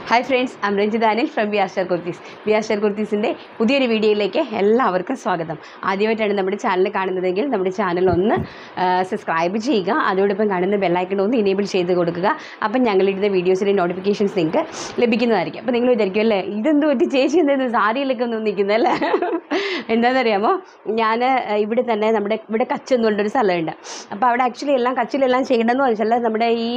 Hi friends I'm Ranjith Anil from B R share kurtis B R share കുർത്തീസിൻ്റെ പുതിയൊരു വീഡിയോയിലേക്ക് എല്ലാവർക്കും സ്വാഗതം ആദ്യമായിട്ടാണ് നമ്മുടെ ചാനൽ കാണുന്നതെങ്കിൽ നമ്മുടെ ചാനൽ ഒന്ന് സബ്സ്ക്രൈബ് ചെയ്യുക അതോടൊപ്പം കാണുന്ന ബെല്ലൈക്കൺ ഒന്ന് ഇനേബിൾ ചെയ്ത് കൊടുക്കുക അപ്പം ഞങ്ങളിടുന്ന വീഡിയോസിൻ്റെ നോട്ടിഫിക്കേഷൻസ് നിങ്ങൾക്ക് ലഭിക്കുന്നതായിരിക്കും അപ്പോൾ നിങ്ങൾ വിചാരിക്കും അല്ലേ ഇതെന്ത് പറ്റി ചേച്ചി എന്തെന്ന് സാരിയിലൊക്കെ ഒന്ന് നിൽക്കുന്നല്ലേ എന്താണെന്നറിയാമോ ഞാൻ ഇവിടെ തന്നെ നമ്മുടെ ഇവിടെ കച്ച് എന്ന് പറഞ്ഞൊരു സ്ഥലമുണ്ട് അപ്പോൾ അവിടെ ആക്ച്വലി എല്ലാം കച്ചിലെല്ലാം ചെയ്യണമെന്ന് വെച്ചാൽ നമ്മുടെ ഈ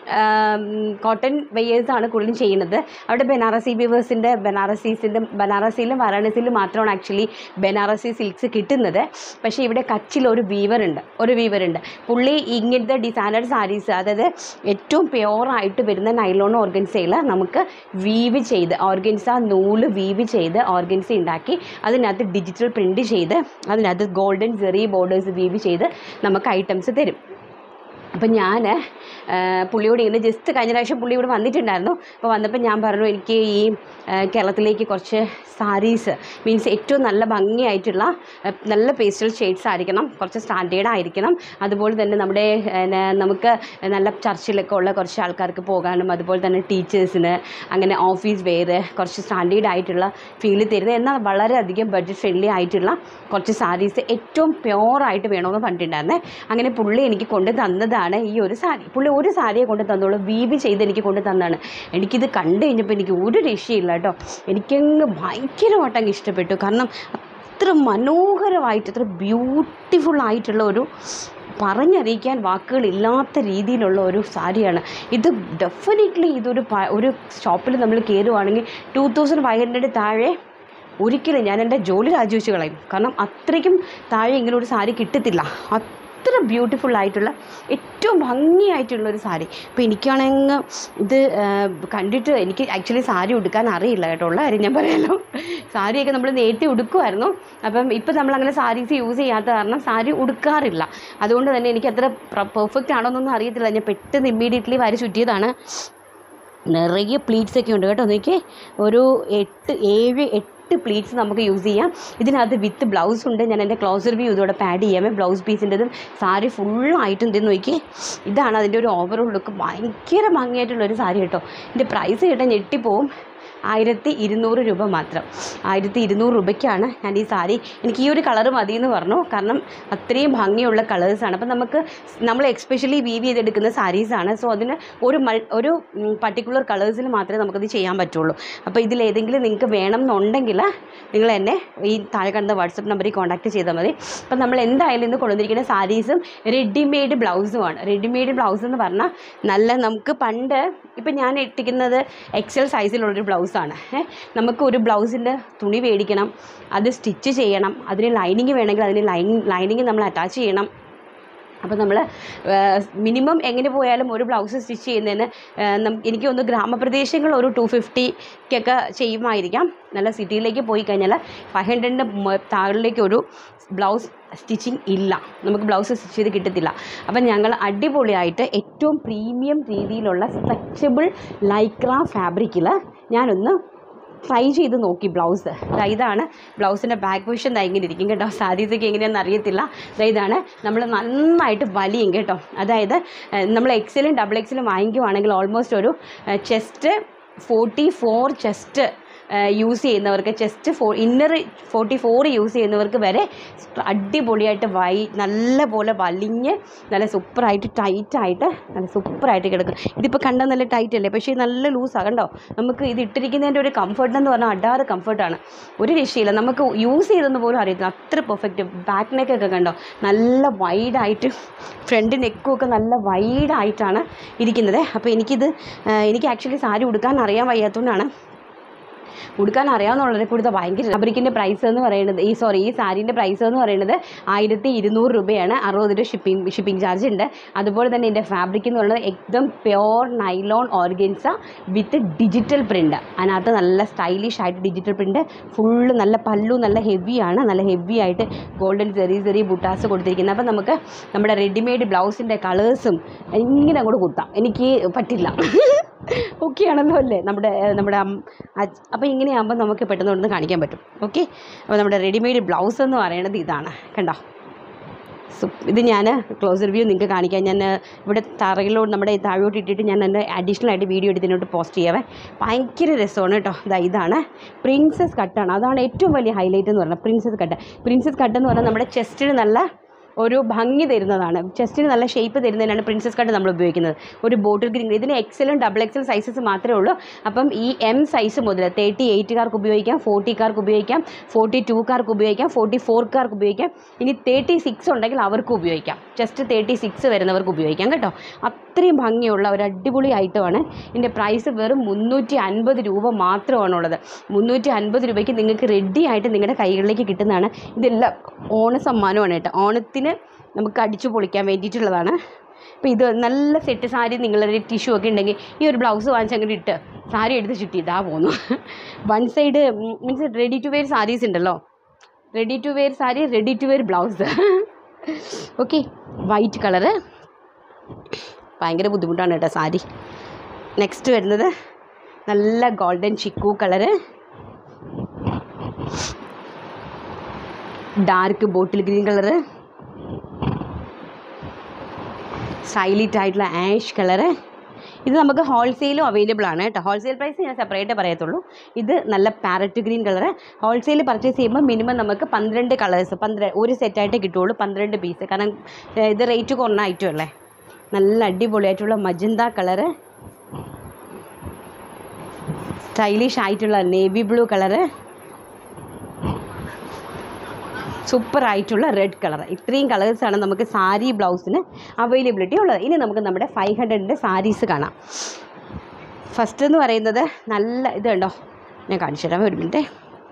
കോട്ടൺ വെയേഴ്സാണ് കൂടുതലും ചെയ്യുന്നത് അവിടെ ബനാറസി വീവേഴ്സിൻ്റെ ബനാറസീസിൻ്റെ ബനാറസിയിലും വാരാണസിയിലും മാത്രമാണ് ആക്ച്വലി ബനാറസി സിൽക്സ് കിട്ടുന്നത് പക്ഷേ ഇവിടെ കച്ചിൽ ഒരു വീവറുണ്ട് ഒരു വീവറുണ്ട് പുള്ളി ഇങ്ങനത്തെ ഡിസൈനർ സാരീസ് അതായത് ഏറ്റവും പ്യുവറായിട്ട് വരുന്ന നൈലോൺ ഓർഗൻസയിൽ നമുക്ക് വീവ് ചെയ്ത് ഓർഗൻസ നൂല് വീവ് ചെയ്ത് ഓർഗൻസ ഉണ്ടാക്കി അതിനകത്ത് ഡിജിറ്റൽ പ്രിൻറ്റ് ചെയ്ത് അതിനകത്ത് ഗോൾഡൻ ജെറി ബോർഡേഴ്സ് വീവ് ചെയ്ത് നമുക്ക് ഐറ്റംസ് തരും അപ്പം ഞാൻ പുള്ളിയോട് ഇങ്ങനെ ജസ്റ്റ് കഴിഞ്ഞ പ്രാവശ്യം പുള്ളി ഇവിടെ വന്നിട്ടുണ്ടായിരുന്നു അപ്പോൾ വന്നപ്പോൾ ഞാൻ പറഞ്ഞു എനിക്ക് ഈ ആ, കേരളത്തിലേക്ക് കുറച്ച് സാരീസ് മീൻസ് ഏറ്റവും നല്ല ഭംഗിയായിട്ടുള്ള ആ, നല്ല പേസ്റ്റൽ ഷെയ്ഡ്സ് ആയിരിക്കണം കുറച്ച് സ്റ്റാൻഡേർഡ് ആയിരിക്കണം അതുപോലെ തന്നെ നമ്മുടെ പിന്നെ, നമുക്ക് നല്ല ചർച്ചിലൊക്കെ ഉള്ള കുറച്ച് ആൾക്കാർക്ക് പോകാനും അതുപോലെ തന്നെ ടീച്ചേഴ്സിന് അങ്ങനെ ഓഫീസ് വെയർ കുറച്ച് സ്റ്റാൻഡേർഡ് ആയിട്ടുള്ള ഫീൽ തരുന്നത് എന്നാൽ വളരെയധികം ബഡ്ജറ്റ് ഫ്രണ്ട്ലി ആയിട്ടുള്ള കുറച്ച് സാരീസ് ഏറ്റവും പ്യുവറായിട്ട് വേണമെന്ന് പറഞ്ഞിട്ടുണ്ടായിരുന്നേ അങ്ങനെ പുള്ളി എനിക്ക് കൊണ്ട് തന്നതാണ് ഈ ഒരു സാരി പുള്ളി ഒരു സാരിയെ കൊണ്ട് തന്നോളൂ വീവ് ചെയ്ത് എനിക്ക് കൊണ്ട് തന്നതാണ് എനിക്കിത് കണ്ടു കഴിഞ്ഞപ്പോൾ എനിക്ക് ഒരു രക്ഷയില്ല കേട്ടോ എനിക്കങ്ങ് ഭയങ്കരമായിട്ട് അങ്ങ് ഇഷ്ടപ്പെട്ടു കാരണം അത്ര മനോഹരമായിട്ട് അത്ര ബ്യൂട്ടിഫുൾ ആയിട്ടുള്ള ഒരു പറഞ്ഞറിയിക്കാൻ വാക്കുകളില്ലാത്ത രീതിയിലുള്ള ഒരു സാരിയാണ് ഇത് ഡെഫിനറ്റ്ലി ഇതൊരു പ- ഒരു ഷോപ്പിൽ നമ്മൾ കയറുവാണെങ്കിൽ ടു തൗസൻഡ് ഫൈവ് ഹൺഡ്രഡ് താഴെ ഒരിക്കലും ഞാൻ എൻ്റെ ജോലി രാജിവെച്ച് കളയും കാരണം അത്രയ്ക്കും താഴെ ഇങ്ങനെ ഒരു സാരി കിട്ടത്തില്ല അത്ര ബ്യൂട്ടിഫുൾ ആയിട്ടുള്ള ഏറ്റവും ഭംഗിയായിട്ടുള്ള ഒരു സാരി അപ്പോൾ എനിക്കാണെങ്കിൽ ഇത് ആ, കണ്ടിട്ട് എനിക്ക് ആക്ച്വലി സാരി ഉടുക്കാൻ അറിയില്ല കേട്ടോ ഉള്ള കാര്യം ഞാൻ പറയാലോ സാരിയൊക്കെ നമ്മൾ നേരത്തെ ഉടുക്കുമായിരുന്നു അപ്പം ഇപ്പം നമ്മളങ്ങനെ സാരീസ് യൂസ് ചെയ്യാത്ത കാരണം സാരി ഉടുക്കാറില്ല അതുകൊണ്ട് തന്നെ എനിക്ക് അത്ര പെർഫെക്റ്റ് ആണോ എന്നൊന്നും അറിയത്തില്ല ഞാൻ പെട്ടെന്ന് ഇമ്മീഡിയറ്റ്ലി വാരി ചുറ്റിയതാണ് നിറയെ പ്ലീറ്റ്സ് ഒക്കെ ഉണ്ട് കേട്ടോ നോക്കിയേ ഒരു എട്ട് ഏഴ് എട്ട് പ്ലീറ്റ്സ് നമുക്ക് യൂസ് ചെയ്യാം ഇതിനകത്ത് വിത്ത് ബ്ലൗസ് ഉണ്ട് ഞാൻ എൻ്റെ ക്ലോസർ വ്യൂ ഇതോടെ പാഡ് ചെയ്യാമേ ബ്ലൗസ് പീസിൻ്റെതും സാരി ഫുള്ളായിട്ടും ഇത് നോക്കി ഇതാണ് അതിൻ്റെ ഒരു ഓവറോൾ ലുക്ക് ഭയങ്കര ഭംഗിയായിട്ടുള്ളൊരു സാരി കേട്ടോ ഇതിൻ്റെ പ്രൈസ് കേട്ടാൽ ഞെട്ടിപ്പോവും ആയിരത്തി ഇരുന്നൂറ് രൂപ മാത്രം ആയിരത്തി ഇരുന്നൂറ് രൂപയ്ക്കാണ് ഞാൻ ഈ സാരി എനിക്ക് ഈ ഒരു കളർ മതി എന്ന് പറഞ്ഞു കാരണം അത്രയും ഭംഗിയുള്ള കളേഴ്സാണ് അപ്പം നമുക്ക് നമ്മൾ എക്സ്പെഷ്യലി വീവ് ചെയ്തെടുക്കുന്ന സാരീസാണ് സോ അതിന് ഒരു മൾ ഒരു പർട്ടിക്കുലർ കളേഴ്സിൽ മാത്രമേ നമുക്കത് ചെയ്യാൻ പറ്റുള്ളൂ അപ്പോൾ ഇതിലേതെങ്കിലും നിങ്ങൾക്ക് വേണം എന്നുണ്ടെങ്കിൽ നിങ്ങൾ എന്നെ ഈ താഴെ കണ്ട വാട്സപ്പ് നമ്പറിൽ കോൺടാക്ട് ചെയ്താൽ മതി അപ്പം നമ്മൾ എന്തായാലും ഇന്ന് കൊണ്ടുവന്നിരിക്കുന്ന സാരീസും റെഡിമെയ്ഡ് ബ്ലൗസുമാണ് റെഡിമെയ്ഡ് ബ്ലൗസ് എന്ന് പറഞ്ഞാൽ നല്ല നമുക്ക് പണ്ട് ഇപ്പം ഞാൻ ഇട്ടിരിക്കുന്നത് എക്സൽ സൈസിലുള്ളൊരു ബ്ലൗസാണ് ഏഹ് നമുക്ക് ഒരു ബ്ലൗസിൻ്റെ തുണി മേടിക്കണം അത് സ്റ്റിച്ച് ചെയ്യണം അതിന് ലൈനിങ് വേണമെങ്കിൽ അതിന് ലൈൻ ലൈനിങ് നമ്മൾ അറ്റാച്ച് ചെയ്യണം അപ്പോൾ നമ്മൾ മിനിമം എങ്ങനെ പോയാലും ഒരു ബ്ലൗസ് സ്റ്റിച്ച് ചെയ്യുന്നതിന് ആ, നം- എനിക്ക് തോന്നുന്നു ഗ്രാമപ്രദേശങ്ങൾ ഒരു ടു ഫിഫ്റ്റിക്കൊക്കെ ചെയ്യുമായിരിക്കാം നല്ല സിറ്റിയിലേക്ക് പോയി കഴിഞ്ഞാൽ ഫൈവ് ഹൺഡ്രഡിൻ്റെ താഴിലേക്ക് ഒരു ബ്ലൗസ് സ്റ്റിച്ചിങ് ഇല്ല നമുക്ക് ബ്ലൗസ് സ്റ്റിച്ച് ചെയ്ത് കിട്ടത്തില്ല അപ്പം ഞങ്ങൾ അടിപൊളിയായിട്ട് ഏറ്റവും പ്രീമിയം രീതിയിലുള്ള സ്ട്രെച്ചബിൾ ലൈക്ര ഫാബ്രിക്കിൽ ഞാനൊന്ന് ട്രൈ ചെയ്ത് നോക്കി ബ്ലൗസ് ദാ ഇതാണ് ബ്ലൗസിൻ്റെ ബാക്ക് പൊസിഷൻ ദാ ഇങ്ങനെ ഇരിക്കും കേട്ടോ സാരീസൊക്കെ എങ്ങനെയാണെന്ന് അറിയത്തില്ല ദാ ഇതാണ് നമ്മൾ നന്നായിട്ട് വലിയും കേട്ടോ അതായത് ഏഹ്, നമ്മൾ എക്സലും ഡബിൾ എക്സലും വാങ്ങിക്കുവാണെങ്കിൽ ഓൾമോസ്റ്റ് ഒരു chest forty four chest use ചെയ്യുന്നവർക്ക് ചെസ്റ്റ് ഫോ ഇന്നർ ഫോർട്ടി ഫോർ യൂസ് ചെയ്യുന്നവർക്ക് വരെ അടിപൊളിയായിട്ട് വൈ നല്ല പോലെ വലിഞ്ഞ് നല്ല സൂപ്പറായിട്ട് ടൈറ്റായിട്ട് നല്ല സൂപ്പറായിട്ട് കിടക്കും ഇതിപ്പോൾ കണ്ടാൽ നല്ല ടൈറ്റ് അല്ലേ പക്ഷേ ഇത് നല്ല ലൂസാണ് കണ്ടോ നമുക്ക് ഇത് ഇട്ടിരിക്കുന്നതിൻ്റെ ഒരു കംഫർട്ട് എന്ന് പറഞ്ഞാൽ അടാറ് കംഫർട്ടാണ് ഒരു രക്ഷയില്ല നമുക്ക് യൂസ് ചെയ്തെന്ന് പോലും അറിയത്തില്ല അത്ര പെർഫെക്റ്റ് ബാക്ക് നെക്കൊക്കെ കണ്ടോ നല്ല വൈഡായിട്ട് ഫ്രണ്ട് നെക്കും ഒക്കെ നല്ല വൈഡായിട്ടാണ് ഇരിക്കുന്നത് അപ്പോൾ എനിക്കിത് ആ, എനിക്ക് ആക്ച്വലി സാരി ഉടുക്കാൻ അറിയാൻ വയ്യാത്തതുകൊണ്ടാണ് ഉടുക്കാൻ അറിയാവുന്നുള്ളവരെ കൂടുതൽ ഭയങ്കര ഫാബ്രിക്കിൻ്റെ പ്രൈസ് എന്ന് പറയുന്നത് ഈ സോറി ഈ സാരീൻ്റെ പ്രൈസ് എന്ന് പറയുന്നത് ആയിരത്തി ഇരുന്നൂറ് രൂപയാണ് അറുപത് രൂപ ഷിപ്പിംഗ് ഷിപ്പിംഗ് ചാർജ് ഉണ്ട് അതുപോലെ തന്നെ ഇതിൻ്റെ ഫാബ്രിക് എന്ന് പറയുന്നത് എക്ദം pure nylon organza with digital print അതിനകത്ത് നല്ല സ്റ്റൈലിഷ് ആയിട്ട് ഡിജിറ്റൽ പ്രിൻ്റ് ഫുള്ള് നല്ല പല്ലു നല്ല ഹെവിയാണ് നല്ല ഹെവി ആയിട്ട് ഗോൾഡൻ ചെറിയ ചെറിയ ബുട്ടാസ് കൊടുത്തിരിക്കുന്നത് അപ്പം നമുക്ക് നമ്മുടെ റെഡിമെയ്ഡ് ബ്ലൗസിൻ്റെ കളേഴ്സും ഇങ്ങനെ അങ്ങോട്ട് കുത്താം എനിക്ക് പറ്റില്ല ഓക്കെ ആണല്ലോ അല്ലേ നമ്മുടെ ഏഹ്, നമ്മുടെ അപ്പോൾ ഇങ്ങനെയാകുമ്പോൾ നമുക്ക് പെട്ടെന്ന് ഒന്ന് കാണിക്കാൻ പറ്റും ഓക്കെ അപ്പോൾ നമ്മുടെ റെഡിമെയ്ഡ് ബ്ലൗസ് എന്ന് പറയുന്നത് ഇതാണ് കണ്ടോ സുപ്- ഇത് ഞാൻ ക്ലോസ് റിവ്യൂ നിങ്ങൾക്ക് കാണിക്കാം ഞാൻ ഇവിടെ തറയിലോട്ട് നമ്മുടെ താഴോട്ട് ഇട്ടിട്ട് ഞാൻ എൻ്റെ അഡീഷണൽ ആയിട്ട് വീഡിയോ എടുത്തിനോട്ട് പോസ്റ്റ് ചെയ്യാവേ ഭയങ്കര രസമാണ് കേട്ടോ ഇതാ ഇതാണ് പ്രിൻസസ് കട്ടാണ് അതാണ് ഏറ്റവും വലിയ ഹൈലൈറ്റ് എന്ന് പറഞ്ഞാൽ പ്രിൻസസ് കട്ട് പ്രിൻസസ് കട്ട് എന്ന് പറഞ്ഞാൽ നമ്മുടെ ചെസ്റ്റിന് നല്ല ഒരു ഭംഗി തരുന്നതാണ് ചെസ്റ്റിന് നല്ല ഷേപ്പ് തരുന്നതിനാണ് പ്രിൻസസ് കട്ട് നമ്മൾ ഉപയോഗിക്കുന്നത് ഒരു ബോട്ടിൽ ഗ്രീൻ ഇതിന് എക്സലും ഡബിൾ എക്സൽ സൈസസ് മാത്രമേ ഉള്ളൂ അപ്പം ഈ എം സൈസ് മുതൽ തേർട്ടി എയ്റ്റുകാർക്ക് ഉപയോഗിക്കാം ഫോർട്ടിക്കാർക്ക് ഉപയോഗിക്കാം ഫോർട്ടി ടൂക്കാർക്ക് ഉപയോഗിക്കാം ഫോർട്ടി ഫോർക്കാർക്ക് ഉപയോഗിക്കാം ഇനി തേർട്ടി സിക്സ് ഉണ്ടെങ്കിൽ അവർക്ക് ഉപയോഗിക്കാം ജസ്റ്റ് തേർട്ടി സിക്സ് വരുന്നവർക്ക് ഉപയോഗിക്കാം കേട്ടോ അത്രയും ഭംഗിയുള്ള ഒരു അടിപൊളി ഐറ്റമാണ് ഇതിൻ്റെ പ്രൈസ് വെറും മുന്നൂറ്റി അൻപത് രൂപ മാത്രമാണുള്ളത് മുന്നൂറ്റി അൻപത് രൂപയ്ക്ക് നിങ്ങൾക്ക് റെഡി ആയിട്ട് നിങ്ങളുടെ കൈകളിലേക്ക് കിട്ടുന്നതാണ് ഇതെല്ലാം ഓണ സമ്മാനമാണ് കേട്ടോ ഓണത്തിന് നമുക്ക് അടിച്ചു പൊളിക്കാൻ വേണ്ടിയിട്ടുള്ളതാണ് അപ്പോൾ ഇത് നല്ല സെറ്റ് സാരി നിങ്ങളുടെ ടിഷ്യൂ ഒക്കെ ഉണ്ടെങ്കിൽ ഈ ഒരു ബ്ലൗസ് വാങ്ങിച്ച് അങ്ങോട്ട് ഇട്ട് സാരി എടുത്ത് ചുറ്റി ഇതാ പോന്നു one side means ready to wear saris ഉണ്ടല്ലോ ready to wear sari ready to wear blouse okay white colour ഭയങ്കര ബുദ്ധിമുട്ടാണ് കേട്ടോ സാരി നെക്സ്റ്റ് വരുന്നത് നല്ല golden chikoo colour dark bottle green colour stylish ആയിട്ടുള്ള ആഷ് കളറ് ഇത് നമുക്ക് ഹോൾസെയിലും അവൈലബിൾ ആണ് കേട്ടോ ഹോൾസെയിൽ പ്രൈസ് ഞാൻ സെപ്പറേറ്റ് പറയത്തുള്ളൂ ഇത് നല്ല parrot green colour wholesale purchase ചെയ്യുമ്പോൾ മിനിമം നമുക്ക് പന്ത്രണ്ട് കളേഴ്സ് പന്ത്രണ്ട് ഒരു സെറ്റായിട്ടേ കിട്ടുള്ളൂ പന്ത്രണ്ട് പീസ് കാരണം ഏ, ഇത് റേറ്റ് കുറഞ്ഞ ഐറ്റം അല്ലേ നല്ല അടിപൊളിയായിട്ടുള്ള മജന്ത കളറ് സ്റ്റൈലിഷ് ആയിട്ടുള്ള നേവി ബ്ലൂ കളറ് സൂപ്പർ ആയിട്ടുള്ള റെഡ് കളർ ഇത്രയും കളേഴ്സാണ് നമുക്ക് സാരി ബ്ലൗസിന് അവൈലബിലിറ്റി ഉള്ളത് ഇനി നമുക്ക് നമ്മുടെ ഫൈവ് ഹൺഡ്രഡിൻ്റെ സാരീസ് കാണാം ഫസ്റ്റ് എന്ന് പറയുന്നത് നല്ല ഇത് കണ്ടോ ഞാൻ കാണിച്ചു തരാം ഒരു മിനിറ്റ്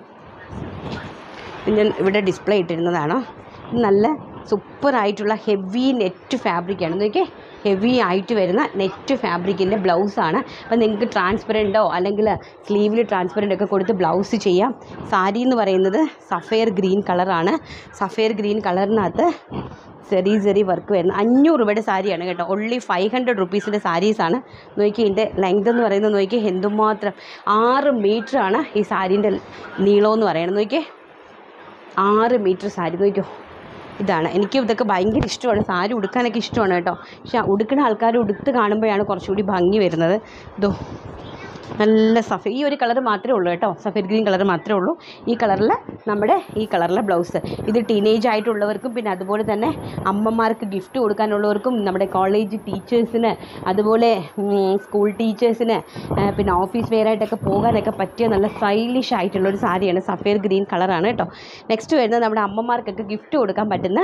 ഇത് ഞാൻ ഇവിടെ ഡിസ്പ്ലേ ഇട്ടിരുന്നതാണ് ഇത് നല്ല സൂപ്പർ ആയിട്ടുള്ള ഹെവി നെറ്റ് ഫാബ്രിക്കാണ് നോക്കിയേ ഹെവി ആയിട്ട് വരുന്ന നെറ്റ് ഫാബ്രിക്കിൻ്റെ ബ്ലൗസാണ് അപ്പോൾ നിങ്ങൾക്ക് ട്രാൻസ്പെറൻറ്റോ അല്ലെങ്കിൽ സ്ലീവിൽ ട്രാൻസ്പെറൻ്റ് ഒക്കെ കൊടുത്ത് ബ്ലൗസ് ചെയ്യാം സാരി എന്ന് പറയുന്നത് സഫയർ ഗ്രീൻ കളറാണ് സഫയർ ഗ്രീൻ കളറിനകത്ത് ചെറിയ ചെറിയ വർക്ക് വരുന്ന അഞ്ഞൂറ് രൂപയുടെ സാരിയാണ് കേട്ടോ ഓൺലി ഫൈവ് ഹൺഡ്രഡ് റുപ്പീസിൻ്റെ സാരീസാണ് നോക്കി ഇതിൻ്റെ ലെങ്ത് എന്ന് പറയുന്നത് നോക്കി എന്തുമാത്രം ആറ് മീറ്ററാണ് ഈ സാരീൻ്റെ നീളം എന്ന് പറയുന്നത് നോക്കിയേ ആറ് മീറ്റർ സാരി നോക്കിയോ ഇതാണ് എനിക്ക് ഇതൊക്കെ ഭയങ്കര ഇഷ്ടമാണ് സാരി ഉടുക്കാനൊക്കെ ഇഷ്ടമാണ് കേട്ടോ പക്ഷെ ഉടുക്കുന്ന ആൾക്കാർ ഉടുത്ത് കാണുമ്പോഴാണ് കുറച്ചുകൂടി ഭംഗി വരുന്നത് ഇതോ നല്ല സഫ ഈ ഒരു കളർ മാത്രമേ ഉള്ളൂ കേട്ടോ സഫേദ് ഗ്രീൻ കളർ മാത്രമേ ഉള്ളൂ ഈ കളറിൽ നമ്മുടെ ഈ കളറിലെ ബ്ലൗസ് ഇത് ടീനേജ് ആയിട്ടുള്ളവർക്കും പിന്നെ അതുപോലെ തന്നെ അമ്മമാർക്ക് ഗിഫ്റ്റ് കൊടുക്കാനുള്ളവർക്കും നമ്മുടെ കോളേജ് ടീച്ചേഴ്സിന് അതുപോലെ ഉം, സ്കൂൾ ടീച്ചേഴ്സിന് ആ, പിന്നെ ഓഫീസ് വെയർ ആയിട്ടൊക്കെ പോകാനൊക്കെ പറ്റിയ നല്ല സ്റ്റൈലിഷ് ആയിട്ടുള്ള ഒരു സാരിയാണ് സഫേദ് ഗ്രീൻ കളറാണ് കേട്ടോ നെക്സ്റ്റ് വരുന്നത് നമ്മുടെ അമ്മമാർക്കൊക്കെ ഗിഫ്റ്റ് കൊടുക്കാൻ പറ്റുന്ന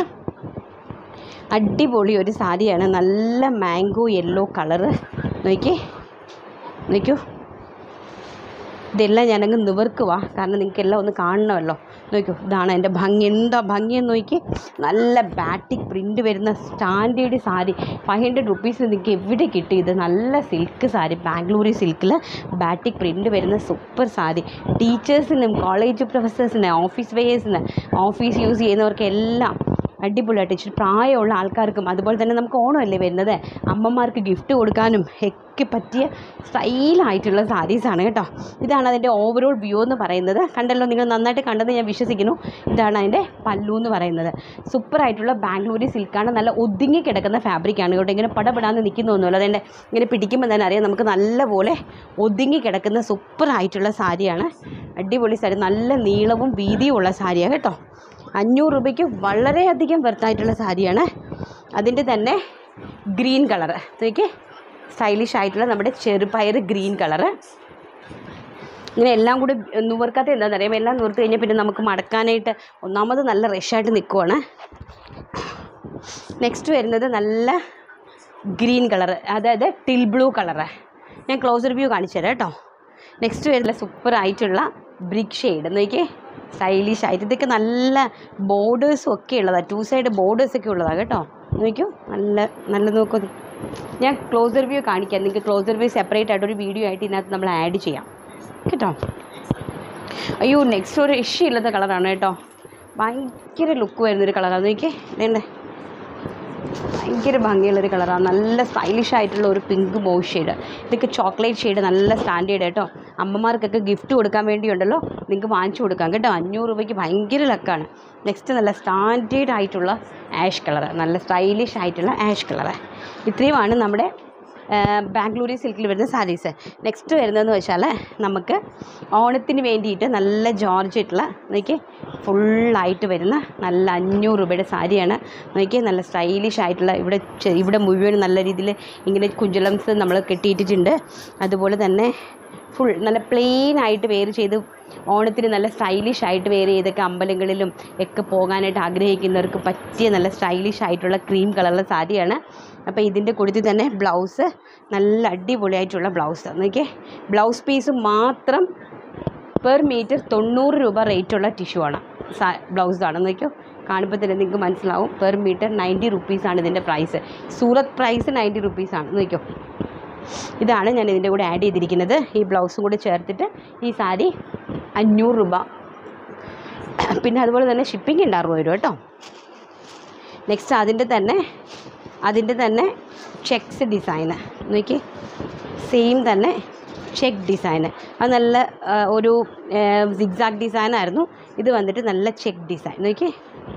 അടിപൊളി ഒരു സാരിയാണ് നല്ല മാംഗോ യെല്ലോ കളറ് നോക്കിയേ നോക്കൂ ഇതെല്ലാം ഞാനങ്ങ് നിവർക്കുക കാരണം നിങ്ങൾക്ക് എല്ലാം ഒന്ന് കാണണമല്ലോ നോക്കൂ ഇതാണ് എൻ്റെ ഭംഗി എന്താ ഭംഗിയെന്ന് നോക്കി നല്ല ബാറ്റിക് പ്രിൻ്റ് വരുന്ന standard sari five hundred rupees നിങ്ങൾക്ക് എവിടെ കിട്ടും ഇത് നല്ല സിൽക്ക് സാരി ബാംഗ്ലൂരി സിൽക്കിൽ ബാറ്റിക് പ്രിൻ്റ് വരുന്ന സൂപ്പർ സാരി ടീച്ചേഴ്സിനും കോളേജ് പ്രൊഫസേഴ്സിന് ഓഫീസ് വെയേഴ്സിന് ഓഫീസ് യൂസ് ചെയ്യുന്നവർക്ക് എല്ലാം അടിപൊളിയായിട്ട് ഇച്ചിരി പ്രായമുള്ള ആൾക്കാർക്കും അതുപോലെ തന്നെ നമുക്ക് ഓണമല്ലേ വരുന്നത് അമ്മമാർക്ക് ഗിഫ്റ്റ് കൊടുക്കാനും ഒക്കെ പറ്റിയ സ്റ്റൈലായിട്ടുള്ള സാരീസാണ് കേട്ടോ ഇതാണ് അതിൻ്റെ ഓവറോൾ വ്യൂ എന്ന് പറയുന്നത് കണ്ടല്ലോ നിങ്ങൾ നന്നായിട്ട് കണ്ടെന്ന് ഞാൻ വിശ്വസിക്കുന്നു ഇതാണ് അതിൻ്റെ പല്ലു എന്ന് പറയുന്നത് സൂപ്പറായിട്ടുള്ള ബാംഗ്ലൂരി സിൽക്കാണ് നല്ല ഒതുങ്ങി കിടക്കുന്ന ഫാബ്രിക്കാണ് കേട്ടോ ഇങ്ങനെ പടപെടാന്ന് നിൽക്കുന്നൊന്നുമല്ല അതെൻ്റെ ഇങ്ങനെ പിടിക്കുമ്പോൾ തന്നെ അറിയാം നമുക്ക് നല്ലപോലെ ഒതുങ്ങി കിടക്കുന്ന സൂപ്പറായിട്ടുള്ള സാരിയാണ് അടിപൊളി സാരി നല്ല നീളവും വീതിയും ഉള്ള സാരിയാണ് കേട്ടോ അഞ്ഞൂറ് രൂപയ്ക്ക് വളരെയധികം വെർത്തായിട്ടുള്ള സാരിയാണ് അതിൻ്റെ തന്നെ ഗ്രീൻ കളറ് നോക്കിയേ സ്റ്റൈലിഷ് ആയിട്ടുള്ള നമ്മുടെ ചെറുപയർ ഗ്രീൻ കളറ് ഇങ്ങനെ എല്ലാം കൂടി നുവർക്കാത്ത എന്താണെന്ന് അറിയാം എല്ലാം നൂർത്ത് കഴിഞ്ഞാൽ പിന്നെ നമുക്ക് മടക്കാനായിട്ട് ഒന്നാമത് നല്ല റഷായിട്ട് നിൽക്കുവാണ് നെക്സ്റ്റ് വരുന്നത് നല്ല ഗ്രീൻ കളറ് അതായത് ടിൽ ബ്ലൂ കളറ് ഞാൻ ക്ലോസ് റിവ്യൂ കാണിച്ചു തരാം കേട്ടോ നെക്സ്റ്റ് വരുന്ന സൂപ്പർ ആയിട്ടുള്ള ബ്രിക്ക് ഷെയ്ഡ് നോക്കിയേ സ്റ്റൈലിഷ് ആയിട്ട് ഇതൊക്കെ നല്ല ബോർഡേഴ്സും ഒക്കെ ഉള്ളതാണ് ടു സൈഡ് ബോർഡേഴ്സ് ഒക്കെ ഉള്ളതാണ് കേട്ടോ നോക്കൂ നല്ല നല്ല നോക്കൂ ഇത്. ഞാൻ ക്ലോസ് റിവ്യൂ കാണിക്കാം നിങ്ങൾക്ക് ക്ലോസ് റിവ്യൂ സെപ്പറേറ്റ് ആയിട്ട് ഒരു വീഡിയോ ആയിട്ട് ഇതിനകത്ത് നമ്മൾ ആഡ് ചെയ്യാം കേട്ടോ അയ്യോ നെക്സ്റ്റ് ഒരു ഇഷ്യൂ ഇല്ലാത്ത കളറാണ് കേട്ടോ ഭയങ്കര ലുക്ക് വരുന്നൊരു കളറാണ് നോക്കിയേ ഇതേണ്ടേ ഭയങ്കര ഭംഗിയുള്ളൊരു കളറാണ് നല്ല സ്റ്റൈലിഷ് ആയിട്ടുള്ള ഒരു പിങ്ക് മോ ഷെയ്ഡ് ഇതൊക്കെ ചോക്ലേറ്റ് ഷെയ്ഡ് നല്ല സ്റ്റാൻഡേർഡ് കേട്ടോ അമ്മമാർക്കൊക്കെ ഗിഫ്റ്റ് കൊടുക്കാൻ വേണ്ടിയുണ്ടല്ലോ നിങ്ങൾക്ക് വാങ്ങിച്ചു കൊടുക്കാം കേട്ടോ അഞ്ഞൂറ് രൂപയ്ക്ക് ഭയങ്കര ലക്കാണ് നെക്സ്റ്റ് നല്ല സ്റ്റാൻഡേർഡ് ആയിട്ടുള്ള ആഷ് കളർ നല്ല സ്റ്റൈലിഷ് ആയിട്ടുള്ള ആഷ് കളർ ഇത്രയുമാണ് നമ്മുടെ ബാംഗ്ലൂരി സിൽക്കിൽ വരുന്ന സാരീസ് നെക്സ്റ്റ് വരുന്നതെന്ന് വെച്ചാൽ നമുക്ക് ഓണത്തിന് വേണ്ടിയിട്ട് നല്ല ജോർജറ്റുള്ള നോക്കി ഫുള്ളായിട്ട് വരുന്ന നല്ല അഞ്ഞൂറ് രൂപയുടെ സാരിയാണ് നോക്കി നല്ല സ്റ്റൈലിഷ് ആയിട്ടുള്ള ഇവിടെ ചെ- ഇവിടെ മുഴുവൻ നല്ല രീതിയിൽ ഇങ്ങനെ കുഞ്ചലംസ് നമ്മൾ കെട്ടിയിട്ടിട്ടുണ്ട് അതുപോലെ തന്നെ ഫുൾ നല്ല പ്ലെയിൻ ആയിട്ട് വെയർ ചെയ്ത് ഓണത്തിന് നല്ല സ്റ്റൈലിഷ് ആയിട്ട് വെയർ ചെയ്തൊക്കെ അമ്പലങ്ങളിലും ഒക്കെ പോകാനായിട്ട് ആഗ്രഹിക്കുന്നവർക്ക് പറ്റിയ നല്ല സ്റ്റൈലിഷ് ആയിട്ടുള്ള ക്രീം കളറുള്ള സാരിയാണ് അപ്പോൾ ഇതിൻ്റെ കൂട്ടത്തിൽ തന്നെ ബ്ലൗസ് നല്ല അടിപൊളിയായിട്ടുള്ള ബ്ലൗസ് നോക്കിയേ ബ്ലൗസ് പീസ് മാത്രം പെർ മീറ്റർ തൊണ്ണൂറ് രൂപ റേറ്റുള്ള ടിഷ്യൂ ആണ് സാ ബ്ലൗസാണ് നോക്കിയോ കാണുമ്പോൾ തന്നെ നിങ്ങൾക്ക് മനസ്സിലാവും പെർ മീറ്റർ നയൻറ്റി റുപ്പീസാണ് ഇതിൻ്റെ പ്രൈസ് സൂറത്ത് പ്രൈസ് നയൻറ്റി റുപ്പീസാണ് നോക്കിയോ ഇതാണ് ഞാൻ ഇതിൻ്റെ കൂടെ ആഡ് ചെയ്തിരിക്കുന്നത് ഈ ബ്ലൗസും കൂടെ ചേർത്തിട്ട് ഈ സാരി അഞ്ഞൂറ് രൂപ പിന്നെ അതുപോലെ തന്നെ ഷിപ്പിംഗ് ഉണ്ട് അറുപത് രൂപ കേട്ടോ നെക്സ്റ്റ് അതിൻ്റെ തന്നെ അതിൻ്റെ തന്നെ ചെക്സ് ഡിസൈന് നോക്കി സെയിം തന്നെ ചെക്ക് ഡിസൈന് അത് നല്ല ആ, ഒരു സിഗ്സാഗ് ഡിസൈനായിരുന്നു ഇത് വന്നിട്ട് നല്ല ചെക്ക് ഡിസൈൻ നോക്കി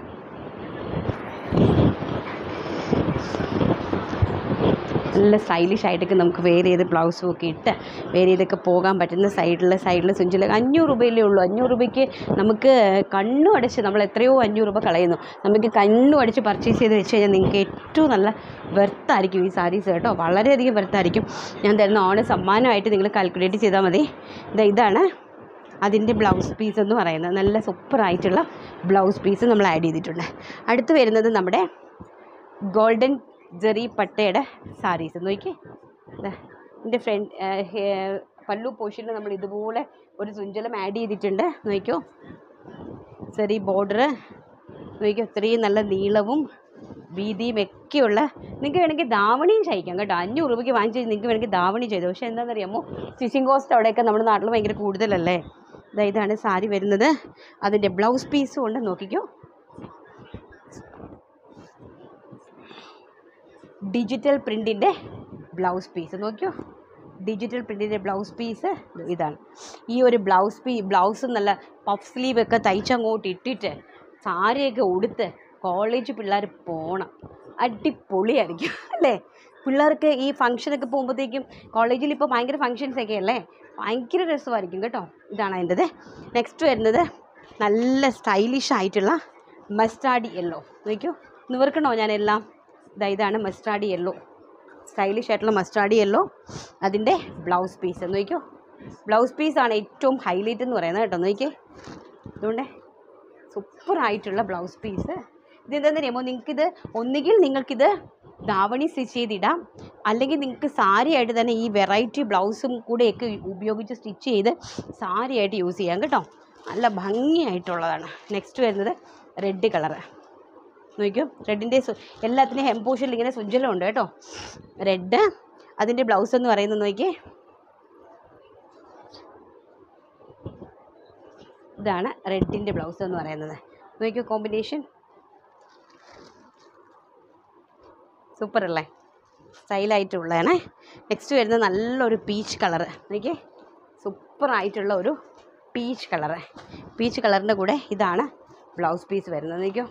നല്ല സ്റ്റൈലിഷ് ആയിട്ടൊക്കെ നമുക്ക് വെയർ ചെയ്ത് ബ്ലൗസും ഒക്കെ ഇട്ട് വെയർ ചെയ്തൊക്കെ പോകാൻ പറ്റുന്ന സൈഡിൽ സൈഡിൽ സുഞ്ചിൽ അഞ്ഞൂറ് രൂപയിലേ ഉള്ളൂ അഞ്ഞൂറ് രൂപയ്ക്ക് നമുക്ക് കണ്ണും അടച്ച് നമ്മൾ എത്രയോ അഞ്ഞൂറ് രൂപ കളയുന്നു നമുക്ക് കണ്ണും അടിച്ച് പർച്ചേസ് ചെയ്ത് വെച്ച് കഴിഞ്ഞാൽ നിങ്ങൾക്ക് ഏറ്റവും നല്ല വെർത്തായിരിക്കും ഈ സാരീസ് കേട്ടോ വളരെയധികം വെർത്തായിരിക്കും ഞാൻ തരുന്ന ഓണ സമ്മാനമായിട്ട് നിങ്ങൾ കാൽക്കുലേറ്റ് ചെയ്താൽ മതി ദാ ഇതാണ് അതിൻ്റെ ബ്ലൗസ് പീസ് എന്ന് പറയുന്നത് നല്ല സൂപ്പറായിട്ടുള്ള ബ്ലൗസ് പീസ് നമ്മൾ ആഡ് ചെയ്തിട്ടുണ്ട് അടുത്ത് വരുന്നത് നമ്മുടെ ഗോൾഡൻ ജെറി പട്ടയുടെ സാരീസ് നോക്കി എൻ്റെ ഫ്രണ്ട് പല്ലു പോർഷനിൽ നമ്മൾ ഇതുപോലെ ഒരു സുഞ്ചലം ആഡ് ചെയ്തിട്ടുണ്ട് നോക്കിയോ ചെറിയ ബോർഡർ നോക്കിയോ ഇത്രയും നല്ല നീളവും വീതിയും ഒക്കെയുള്ള നിങ്ങൾക്ക് വേണമെങ്കിൽ ധാവണിയും ചെയ്യിക്കാം കേട്ടോ അഞ്ഞൂറ് രൂപയ്ക്ക് വാങ്ങിച്ച് നിങ്ങൾക്ക് വേണമെങ്കിൽ ധാവണി ചെയ്തു പക്ഷേ എന്താണെന്നറിയാമോ സ്റ്റിച്ചിങ് കോസ്റ്റ് അവിടെയൊക്കെ നമ്മുടെ നാട്ടിൽ ഭയങ്കര കൂടുതലല്ലേ ദാ ഇതാണ് സാരി വരുന്നത് അതിൻ്റെ ബ്ലൗസ് പീസും ഉണ്ട് നോക്കിക്കോ ഡിജിറ്റൽ പ്രിൻറ്റിൻ്റെ ബ്ലൗസ് പീസ് നോക്കിയോ ഡിജിറ്റൽ പ്രിൻറ്റിൻ്റെ ബ്ലൗസ് പീസ് ഇതാണ് ഈ ഒരു ബ്ലൗസ് പീ ബ്ലൗസ് നല്ല പഫ് സ്ലീവ് ഒക്കെ തയ്ച്ചങ്ങോട്ട് ഇട്ടിട്ട് സാരിയൊക്കെ ഉടുത്ത് കോളേജ് പിള്ളേർ പോകണം അടിപൊളിയായിരിക്കും അല്ലേ പിള്ളേർക്ക് ഈ ഫംഗ്ഷനൊക്കെ പോകുമ്പോഴത്തേക്കും കോളേജിൽ ഇപ്പോൾ ഭയങ്കര ഫങ്ഷൻസ് ഒക്കെ അല്ലേ ഭയങ്കര രസമായിരിക്കും കേട്ടോ ഇതാണ് അതിൻ്റെത് നെക്സ്റ്റ് വരുന്നത് നല്ല സ്റ്റൈലിഷ് ആയിട്ടുള്ള മസ്റ്റാർഡ് യെല്ലോ നോക്കിയോ നിവർക്കണോ ഞാനെല്ലാം ഇതാ ഇതാണ് മസ്റ്റാർഡ് യെല്ലോ സ്റ്റൈലിഷ് ആയിട്ടുള്ള മസ്റ്റാർഡ് യെല്ലോ അതിൻ്റെ ബ്ലൗസ് പീസ് നോക്കിയോ ബ്ലൗസ് പീസാണ് ഏറ്റവും ഹൈലൈറ്റ് എന്ന് പറയുന്നത് കേട്ടോ നോക്കിയേ അതുകൊണ്ടേ സൂപ്പറായിട്ടുള്ള ബ്ലൗസ് പീസ് ഇതെന്താണെന്ന് അറിയാമോ നിങ്ങൾക്കിത് ഒന്നുകിൽ നിങ്ങൾക്കിത് ധാവണി സ്റ്റിച്ച് ചെയ്തിടാം അല്ലെങ്കിൽ നിങ്ങൾക്ക് സാരി ആയിട്ട് തന്നെ ഈ വെറൈറ്റി ബ്ലൗസും കൂടെയൊക്കെ ഉപയോഗിച്ച് സ്റ്റിച്ച് ചെയ്ത് സാരി ആയിട്ട് യൂസ് ചെയ്യാം കേട്ടോ നല്ല ഭംഗിയായിട്ടുള്ളതാണ് നെക്സ്റ്റ് വരുന്നത് റെഡ് കളറ് നോക്കിയോ റെഡിൻ്റെ എല്ലാത്തിനും ഹെം പോഷനിൽ ഇങ്ങനെ സുജ്ജലം ഉണ്ട് കേട്ടോ റെഡ് അതിൻ്റെ ബ്ലൗസ് എന്ന് പറയുന്നത് നോക്കിയേ ഇതാണ് റെഡിൻ്റെ ബ്ലൗസ് എന്ന് പറയുന്നത് നോക്കിയോ കോമ്പിനേഷൻ സൂപ്പർ അല്ലേ സ്റ്റൈലായിട്ടുള്ളതാണ് നെക്സ്റ്റ് വരുന്നത് നല്ലൊരു പീച്ച് കളറ് നോക്കിയേ സൂപ്പറായിട്ടുള്ള ഒരു പീച്ച് കളറ് പീച്ച് കളറിൻ്റെ കൂടെ ഇതാണ് ബ്ലൗസ് പീസ് വരുന്നത് നോക്കിയോ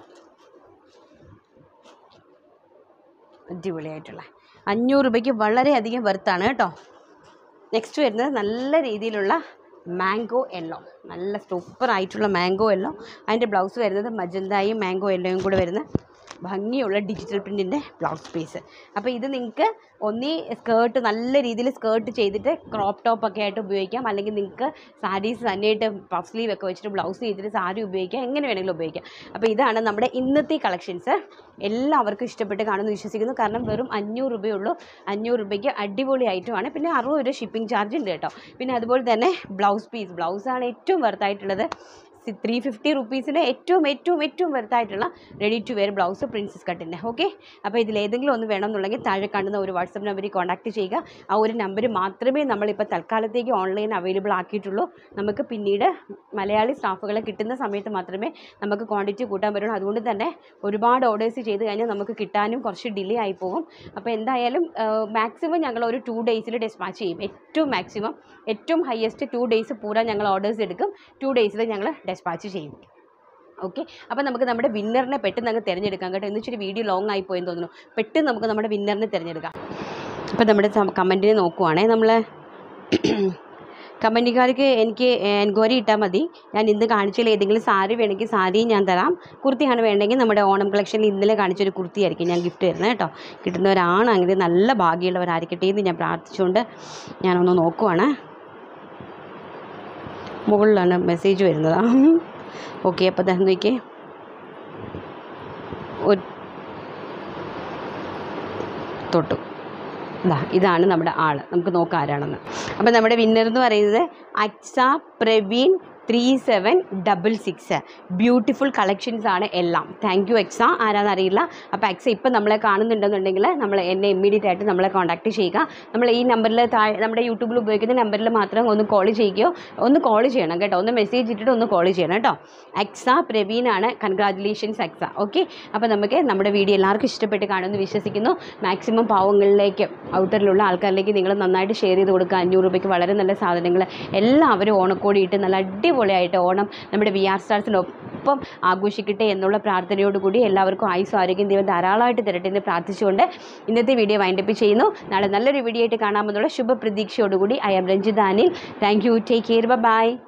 അടിപൊളിയായിട്ടുള്ള അഞ്ഞൂറ് രൂപയ്ക്ക് വളരെയധികം വെർത്താണ് കേട്ടോ നെക്സ്റ്റ് വരുന്നത് നല്ല രീതിയിലുള്ള മാംഗോ യെല്ലോ നല്ല സൂപ്പർ ആയിട്ടുള്ള മാംഗോ യെല്ലോ അതിൻ്റെ ബ്ലൗസ് വരുന്നത് മജന്തായും മാംഗോ യെല്ലോയും കൂടെ വരുന്ന ഭംഗിയുള്ള ഡിജിറ്റൽ പ്രിൻറ്റിൻ്റെ ബ്ലൗസ് പീസ് അപ്പോൾ ഇത് നിങ്ങൾക്ക് ഒന്നീ സ്കേർട്ട് നല്ല രീതിയിൽ സ്കേർട്ട് ചെയ്തിട്ട് ക്രോപ്പ് ടോപ്പ് ഒക്കെ ആയിട്ട് ഉപയോഗിക്കാം അല്ലെങ്കിൽ നിങ്ങൾക്ക് സാരീസ് തന്നെയായിട്ട് പഫ് സ്ലീവ് ഒക്കെ വെച്ചിട്ട് ബ്ലൗസ് ചെയ്തിട്ട് സാരി ഉപയോഗിക്കാം എങ്ങനെ വേണമെങ്കിലും ഉപയോഗിക്കാം അപ്പോൾ ഇതാണ് നമ്മുടെ ഇന്നത്തെ കളക്ഷൻസ് എല്ലാവർക്കും ഇഷ്ടപ്പെട്ട് കാണുമെന്ന് വിശ്വസിക്കുന്നു കാരണം വെറും അഞ്ഞൂറ് രൂപയുള്ളൂ അഞ്ഞൂറ് രൂപയ്ക്ക് അടിപൊളി ഐറ്റമാണ് പിന്നെ അറുപത് രൂപ ഷിപ്പിംഗ് ചാർജ് ഉണ്ട് കേട്ടോ പിന്നെ അതുപോലെ തന്നെ ബ്ലൗസ് പീസ് ബ്ലൗസാണ് ഏറ്റവും വെർത്തായിട്ടുള്ളത് ത്രീ ഫിഫ്റ്റി റുപ്പീസിന് ഏറ്റവും ഏറ്റവും ഏറ്റവും വെറുതായിട്ടുള്ള ready to wear blouse princess കട്ടിൻ്റെ ഓക്കെ അപ്പോൾ ഇതിലേതെങ്കിലും ഒന്ന് വേണമെന്നുണ്ടെങ്കിൽ താഴെ കാണുന്ന ഒരു വാട്സപ്പ് നമ്പറിൽ കോൺടാക്റ്റ് ചെയ്യുക ആ ഒരു നമ്പർ മാത്രമേ നമ്മളിപ്പോൾ തൽക്കാലത്തേക്ക് ഓൺലൈൻ അവൈലബിൾ ആക്കിയിട്ടുള്ളൂ നമുക്ക് പിന്നീട് മലയാളി സ്റ്റാഫുകളെ കിട്ടുന്ന സമയത്ത് മാത്രമേ നമുക്ക് ക്വാണ്ടിറ്റി കൂട്ടാൻ പറ്റുള്ളൂ അതുകൊണ്ട് തന്നെ ഒരുപാട് ഓർഡേഴ്സ് ചെയ്ത് കഴിഞ്ഞാൽ നമുക്ക് കിട്ടാനും കുറച്ച് ഡിലേ ആയി പോകും അപ്പോൾ എന്തായാലും മാക്സിമം ഞങ്ങൾ ഒരു ടു ഡേയ്സിൽ ഡെസ്പാച്ച് ചെയ്യും ഏറ്റവും മാക്സിമം ഏറ്റവും ഹയസ്റ്റ് ടു ഡേയ്സ് പൂരാ ഞങ്ങൾ ഓർഡേഴ്സ് എടുക്കും ടു ഡേയ്സിൽ ഞങ്ങൾ ഡെസ്പാച്ച് ചെയ്യും ഓക്കെ അപ്പോൾ നമുക്ക് നമ്മുടെ വിന്നറിനെ പെട്ടെന്ന് അങ്ങ് തിരഞ്ഞെടുക്കാം കേട്ടോ എന്ന് വെച്ചിട്ട് വീഡിയോ ലോങ് ആയി പോയെന്ന് തോന്നുന്നു പെട്ടെന്ന് നമുക്ക് നമ്മുടെ വിന്നറിനെ തിരഞ്ഞെടുക്കാം അപ്പോൾ നമ്മുടെ കമൻറ്റിനെ നോക്കുവാണേ നമ്മൾ കമ്പനിക്കാർക്ക് എനിക്ക് എൻക്വയറി ഇട്ടാൽ മതി ഞാൻ ഇന്ന് കാണിച്ചതിൽ ഏതെങ്കിലും സാരി വേണമെങ്കിൽ സാരിയും ഞാൻ തരാം കുർത്തിയാണ് വേണമെങ്കിൽ നമ്മുടെ ഓണം കളക്ഷനിൽ ഇന്നലെ കാണിച്ചൊരു കുർത്തിയായിരിക്കും ഞാൻ ഗിഫ്റ്റ് തരുന്നത് കേട്ടോ കിട്ടുന്നവരാണെങ്കിൽ നല്ല ഭാഗ്യമുള്ളവരായിരിക്കട്ടെ എന്ന് ഞാൻ പ്രാർത്ഥിച്ചുകൊണ്ട് ഞാനൊന്ന് നോക്കുവാണ് മുകളിലാണ് മെസ്സേജ് വരുന്നത് ഓക്കെ അപ്പോൾ തന്നെ നോക്കിയേ ഒരു തൊട്ടു ഇതാ ഇതാണ് നമ്മുടെ ആൾ നമുക്ക് നോക്കാം ആരാണെന്ന് അപ്പോൾ നമ്മുടെ വിന്നർ എന്ന് പറയുന്നത് Aksa Praveen three seven double six beautiful collections ആണ് എല്ലാം താങ്ക് യു എക്സ ആരാന്നറിയില്ല അപ്പോൾ എക്സ ഇപ്പം നമ്മളെ കാണുന്നുണ്ടെന്നുണ്ടെങ്കിൽ നമ്മൾ എന്നെ ഇമ്മീഡിയറ്റ് ആയിട്ട് നമ്മളെ കോൺടാക്റ്റ് ചെയ്യുക നമ്മൾ ഈ നമ്പറിൽ താഴെ നമ്മുടെ യൂട്യൂബിൽ ഉപയോഗിക്കുന്ന നമ്പറിൽ മാത്രം ഒന്ന് കോൾ ചെയ്യുകയോ ഒന്ന് കോൾ ചെയ്യണം കേട്ടോ ഒന്ന് മെസ്സേജ് ഇട്ടിട്ട് ഒന്ന് കോൾ ചെയ്യണം കേട്ടോ എക്സ പ്രവീണാണ് കൺഗ്രാജുലേഷൻസ് എക്സ ഓക്കെ അപ്പോൾ നമുക്ക് നമ്മുടെ വീഡിയോ എല്ലാവർക്കും ഇഷ്ടപ്പെട്ട് കാണുമെന്ന് വിശ്വസിക്കുന്നു മാക്സിമം പാവങ്ങളിലേക്ക് ഔട്ടറിലുള്ള ആൾക്കാരിലേക്ക് നിങ്ങൾ നന്നായിട്ട് ഷെയർ ചെയ്ത് കൊടുക്കുക അഞ്ഞൂറ് രൂപയ്ക്ക് വളരെ നല്ല സാധനങ്ങൾ എല്ലാവരും ഓണക്കോടി ഇട്ട് നല്ല അടിപൊളിയായിട്ട് ഓണം നമ്മുടെ വി ആർ സ്റ്റാർസിനൊപ്പം ആഘോഷിക്കട്ടെ എന്നുള്ള പ്രാർത്ഥനയോടുകൂടി എല്ലാവർക്കും ആയുസ് ആരോഗ്യം ദൈവം ധാരാളമായിട്ട് തരട്ടെ എന്ന് പ്രാർത്ഥിച്ചുകൊണ്ട് ഇന്നത്തെ വീഡിയോ വൈൻഡപ്പ് ചെയ്യുന്നു നാളെ നല്ലൊരു വീഡിയോ ആയിട്ട് കാണാമെന്നുള്ള ശുഭപ്രതീക്ഷയോടുകൂടി I'm Ranjith Anil thank you take care by